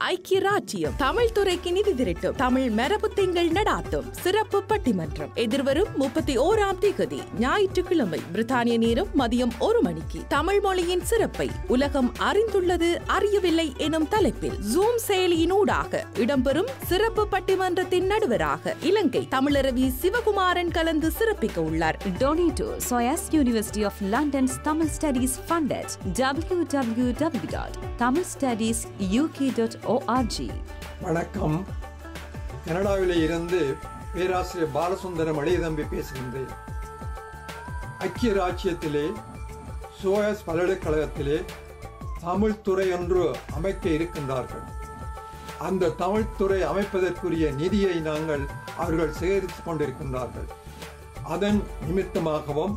ஐக்கிய ராஜ்யம் தமிழ் துறைக்கு நிதி திரட்டும் தமிழ் மரபு திங்கள் நடாத்தும் சிறப்பு பட்டிமன்றம் எதிர்வரும் முப்பத்தி ஓராம் தேதி ஞாயிற்றுக்கிழமை பிரித்தானிய நேரம் மதியம் ஒரு மணிக்கு தமிழ் மொழியின் சிறப்பை உலகம் அறிந்துள்ளது அறியவில்லை எனும் தலைப்பில் ஜூம் செயலியினூடாக இடம்பெறும் சிறப்பு பட்டிமன்றத்தின் நடுவராக இலங்கை தமிழரவி சிவகுமாரன் கலந்து சிறப்பிக்க உள்ளார் Donate to Soyas University of London's Tamil Studies Fund at www.tamilstudiesuk.org. வணக்கம் கனடாவிலே இருந்து பேராசிரியர் பாலசுந்தரம் அழையதம்பி பேசுகின்றேன் ஐக்கிய ராச்சியத்திலே சோயஸ் பல்கலைக்கழகத்திலே தமிழ் துறை ஒன்று அமைக்க இருக்கின்றார்கள் அந்த தமிழ் துறை அமைப்பதற்குரிய நிதியை நாங்கள் அவர்கள் சேகரித்துக் கொண்டிருக்கின்றார்கள் அதன் நிமித்தமாகவும்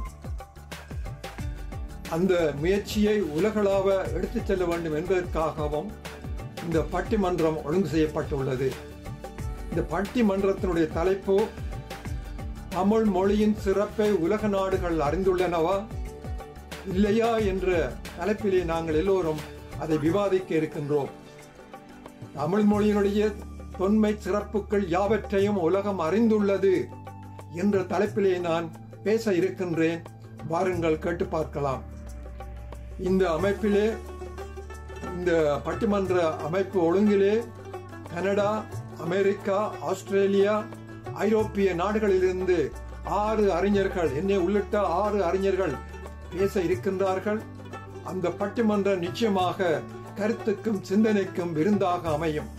அந்த முயற்சியை உலகளாவ எடுத்துச் செல்ல வேண்டும் என்பதற்காகவும் இந்த பட்டிமன்றம் ஒழுங்கு செய்யப்பட்டுள்ளது இந்த பட்டிமன்றத்தினுடைய தலைப்பு தமிழ் மொழியின் சிறப்பை உலக நாடுகள் அறிந்துள்ளனவா இல்லையா என்ற தலைப்பிலே நாங்கள் எல்லோரும் அதை விவாதிக்க இருக்கின்றோம் தமிழ் மொழியினுடைய தொன்மை சிறப்புகள் யாவற்றையும் உலகம் அறிந்துள்ளது என்ற தலைப்பிலே நான் பேச இருக்கின்றேன் வாருங்கள் கேட்டு பார்க்கலாம் இந்த அமைப்பிலே இந்த பட்டிமன்ற அமைப்பு ஒழுங்கிலே கனடா அமெரிக்கா ஆஸ்திரேலியா ஐரோப்பிய நாடுகளிலிருந்து ஆறு அறிஞர்கள் என்னை உள்ளிட்ட ஆறு அறிஞர்கள் பேச இருக்கின்றார்கள் அந்த பட்டிமன்றம் நிச்சயமாக கருத்துக்கும் சிந்தனைக்கும் விருந்தாக அமையும்